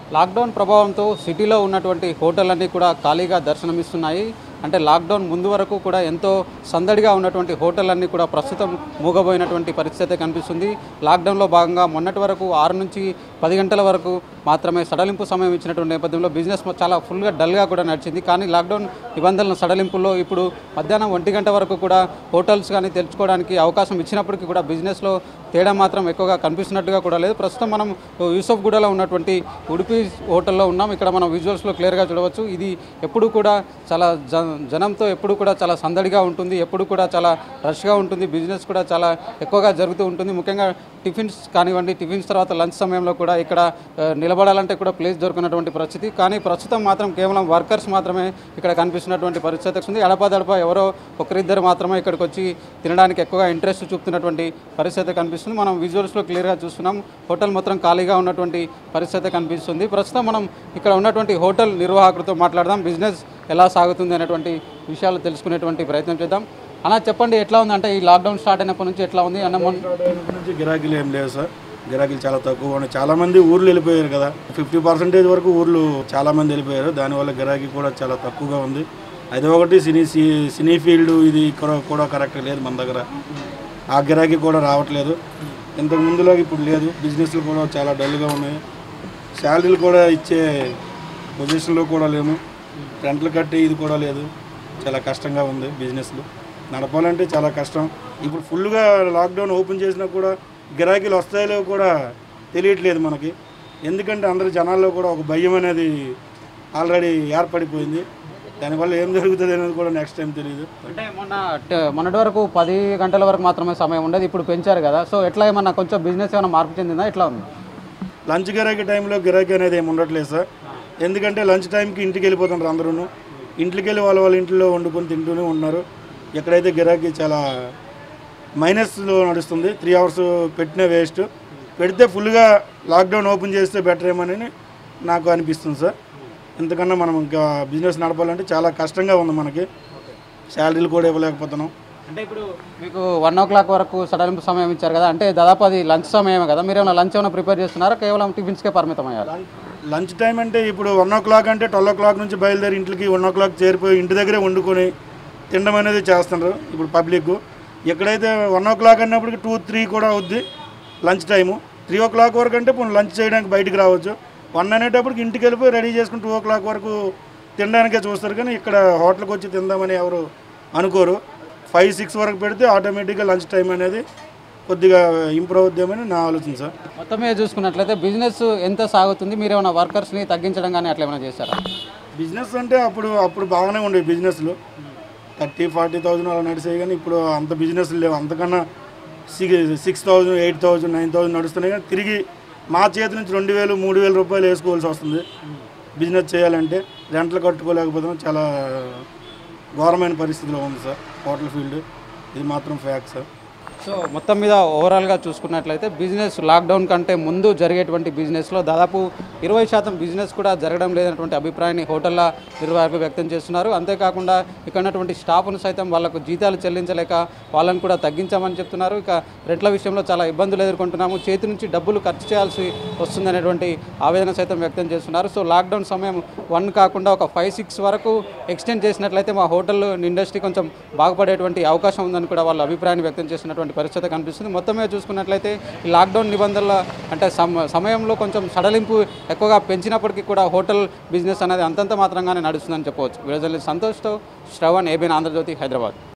lockdown ప్రభావంతో సిటీలో ఉన్నటువంటి హోటళ్ళన్నీ కూడా ఖాళీగా దర్శనమిస్తున్నాయి అంటే లాక్డౌన్ ముందు వరకు కూడా ఎంతో సందడిగా ఉన్నటువంటి హోటళ్ళన్నీ కూడా ప్రస్తుతం మూగబోయినటువంటి పరిస్థితి కనిపిస్తుంది లాక్డౌన్లో భాగంగా మొన్నటి వరకు ఆరు నుంచి పది గంటల వరకు మాత్రమే సడలింపు సమయం ఇచ్చినటువంటి నేపథ్యంలో బిజినెస్ చాలా ఫుల్గా డల్గా కూడా నడిచింది కానీ లాక్డౌన్ నిబంధనల సడలింపుల్లో ఇప్పుడు మధ్యాహ్నం ఒంటి గంట వరకు కూడా హోటల్స్ కానీ తెరుచుకోవడానికి అవకాశం ఇచ్చినప్పటికీ కూడా బిజినెస్లో తేడా మాత్రం ఎక్కువగా కనిపిస్తున్నట్టుగా కూడా లేదు ప్రస్తుతం మనం యూసఫ్గూడలో ఉన్నటువంటి ఉడిపి హోటల్లో ఉన్నాం ఇక్కడ మనం విజువల్స్లో క్లియర్గా చూడవచ్చు ఇది ఎప్పుడు కూడా చాలా జ జనంతో ఎప్పుడు కూడా చాలా సందడిగా ఉంటుంది ఎప్పుడు కూడా చాలా రష్గా ఉంటుంది బిజినెస్ కూడా చాలా ఎక్కువగా జరుగుతూ ఉంటుంది ముఖ్యంగా టిఫిన్స్ కానివ్వండి టిఫిన్స్ తర్వాత లంచ్ సమయంలో కూడా ఇక్కడ ఆ, నిలబడాలంటే కూడా ప్లేస్ దొరికినటువంటి పరిస్థితి కానీ ప్రస్తుతం మాత్రం కేవలం వర్కర్స్ మాత్రమే ఇక్కడ కనిపిస్తున్నటువంటి పరిస్థితి ఉంది అడపాదడప ఎవరో ఒకరిద్దరు మాత్రమే ఇక్కడికి వచ్చి తినడానికి ఎక్కువగా ఇంట్రెస్ట్ చూపుతున్నటువంటి పరిస్థితి కనిపిస్తుంది మనం విజువల్స్లో క్లియర్గా చూస్తున్నాం హోటల్ మొత్తం ఖాళీగా ఉన్నటువంటి పరిస్థితి కనిపిస్తుంది ప్రస్తుతం మనం ఇక్కడ ఉన్నటువంటి హోటల్ నిర్వాహకులతో మాట్లాడదాం బిజినెస్ ఎలా సాగుతుంది అనేటువంటి విషయాలు తెలుసుకునేటువంటి ప్రయత్నం చేద్దాం అన్న చెప్పండి ఎట్లా ఉంది అంటే ఈ లాక్డౌన్ స్టార్ట్ అయినప్పటి నుంచి ఎట్లా ఉంది అన్న మొన్న అయినప్పటి నుంచి గిరాకీలు ఏం లేవు సార్ గిరాకీలు చాలా తక్కువ ఉన్నాయి చాలా మంది ఊర్లు వెళ్ళిపోయారు కదా ఫిఫ్టీ పర్సెంటేజ్ వరకు ఊర్లు చాలా మంది వెళ్ళిపోయారు దానివల్ల గిరాకీ కూడా చాలా తక్కువగా ఉంది అది ఒకటి సినీ సి- సినీ ఫీల్డ్ ఇది కూడా- కూడా కరెక్ట్ లేదు మన దగ్గర ఆ గిరాకీ కూడా రావట్లేదు ఇంతకు ముందులాగా ఇప్పుడు లేదు బిజినెస్లు కూడా చాలా డల్గా ఉన్నాయి శాలరీలు కూడా ఇచ్చే పొజిషన్లో కూడా లేము రెంట్లు కట్టే ఇది కూడా లేదు చాలా కష్టంగా ఉంది బిజినెస్లు నడపాలంటే చాలా కష్టం ఇప్పుడు ఫుల్గా లాక్డౌన్ ఓపెన్ చేసినా కూడా గిరాకీలు వస్తాయో కూడా తెలియట్లేదు మనకి ఎందుకంటే అందరు జనాల్లో కూడా ఒక భయం అనేది ఆల్రెడీ ఏర్పడిపోయింది దానివల్ల ఏం జరుగుతుంది అనేది కూడా నెక్స్ట్ టైం తెలియదు అంటే మొన్న ట- మొన్నటి వరకు పది గంటల వరకు మాత్రమే సమయం ఉండేది ఇప్పుడు పెంచారు కదా సో ఎట్లా ఏమన్నా కొంచెం బిజినెస్ ఏమైనా మార్పు చెందిందా ఎట్లా ఉంది లంచ్ గిరాకీ టైంలో గిరాకీ అనేది ఏమి ఉండట్లేదు సార్ ఎందుకంటే లంచ్ టైంకి ఇంటికి వెళ్ళిపోతున్నారు అందరూ ఇంటికి వెళ్ళి వాళ్ళ వాళ్ళ ఇంట్లో వండుకొని తింటూనే ఉన్నారు ఎక్కడైతే గిరాకీ చాలా మైనస్లో నడుస్తుంది త్రీ అవర్స్ పెట్టిన వేస్ట్ పెడితే ఫుల్గా లాక్డౌన్ ఓపెన్ చేస్తే బెటర్ ఏమని నాకు అనిపిస్తుంది సార్ ఎందుకన్నా మనం ఇంకా బిజినెస్ నడపాలంటే చాలా కష్టంగా ఉంది మనకి శాలరీలు కూడా ఇవ్వలేకపోతున్నాం అంటే ఇప్పుడు మీకు వన్ ఓ క్లాక్ వరకు సడలింపు సమయం ఇచ్చారు కదా అంటే దాదాపు అది లంచ్ సమయమే కదా మీరు ఏమైనా లంచ్ ఏమైనా ప్రిపేర్ చేస్తున్నారా కేవలం టిఫిన్స్కే పరిమితం అయ్యారు లంచ్ టైం అంటే ఇప్పుడు వన్ ఓ క్లాక్ అంటే ట్వెల్వ్ ఓ క్లాక్ నుంచి బయలుదేరి ఇంటికి వన్ ఓ క్లాక్ చేరిపోయి ఇంటి దగ్గరే వండుకొని తినడం అనేది చేస్తున్నారు ఇప్పుడు పబ్లిక్ ఎక్కడైతే వన్ ఓ క్లాక్ అన్నప్పటికి టూ త్రీ కూడా అవుద్ది lunch time three o'clock వరకు అంటే ఇప్పుడు లంచ్ చేయడానికి బయటికి రావచ్చు వన్ అనేటప్పటికి ఇంటికి వెళ్ళిపోయి రెడీ చేసుకుని టూ ఓ క్లాక్ వరకు తినడానికే చూస్తారు కానీ ఇక్కడ హోటల్కి వచ్చి తిందామని ఎవరు అనుకోరు ఫైవ్ సిక్స్ వరకు పెడితే ఆటోమేటిక్గా లంచ్ టైం అనేది కొద్దిగా ఇంప్రూవ్ అవుద్దామని నా ఆలోచన సార్ మొత్తం మీద చూసుకున్నట్లయితే బిజినెస్ ఎంత సాగుతుంది మీరు ఏమైనా వర్కర్స్ని తగ్గించడం కానీ అట్లా ఏమైనా చేశారా బిజినెస్ అంటే అప్పుడు అప్పుడు బాగానే ఉండేవి బిజినెస్లు థర్టీ ఫార్టీ థౌజండ్ అలా నడిచాయి కానీ ఇప్పుడు అంత బిజినెస్ లేవు అంతకన్నా six six thousand eight thousand nine thousand నడుస్తున్నాయి కానీ తిరిగి మా చేతి నుంచి రెండు వేలు మూడు వేల రూపాయలు వేసుకోవాల్సి వస్తుంది బిజినెస్ చేయాలంటే రెంట్లు కట్టుకోలేకపోతున్నాం చాలా ఘోరమైన పరిస్థితిలో ఉంది సార్ హోటల్ ఫీల్డ్ ఇది మాత్రం ఫ్యాక్ట్ సార్ సో మొత్తం మీద ఓవరాల్గా చూసుకున్నట్లయితే బిజినెస్ లాక్డౌన్ కంటే ముందు జరిగేటువంటి బిజినెస్లో దాదాపు ఇరవై శాతం బిజినెస్ కూడా జరగడం లేనటువంటి అభిప్రాయాన్ని హోటళ్ళ నిర్వాహకులు వ్యక్తం చేస్తున్నారు అంతేకాకుండా ఇక్కడ ఉన్నటువంటి స్టాఫ్ను సైతం వాళ్ళకు జీతాలు చెల్లించలేక వాళ్ళని కూడా తగ్గించామని చెప్తున్నారు ఇక రెంట్ల విషయంలో చాలా ఇబ్బందులు ఎదుర్కొంటున్నాము చేతి నుంచి డబ్బులు ఖర్చు చేయాల్సి వస్తుందనేటువంటి ఆవేదన సైతం వ్యక్తం చేస్తున్నారు సో లాక్డౌన్ సమయం వన్ కాకుండా ఒక ఫైవ్ సిక్స్ వరకు ఎక్స్టెండ్ చేసినట్లయితే మా హోటల్ ఇండస్ట్రీ కొంచెం బాగుపడేటువంటి అవకాశం ఉందని కూడా వాళ్ళ అభిప్రాయాన్ని వ్యక్తం చేస్తున్నటువంటి పరిస్థితి కనిపిస్తుంది మొత్తం మీద చూసుకున్నట్లయితే ఈ లాక్డౌన్ నిబంధనల అంటే సమ సమయంలో కొంచెం సడలింపు ఎక్కువగా పెంచినప్పటికీ కూడా హోటల్ బిజినెస్ అనేది అంతంత మాత్రంగానే నడుస్తుందని చెప్పవచ్చు వీడియో జర్నలిస్ట్ సంతోష్తో శ్రవణ్ ఏబిన్ ఆంధ్రజ్యోతి హైదరాబాద్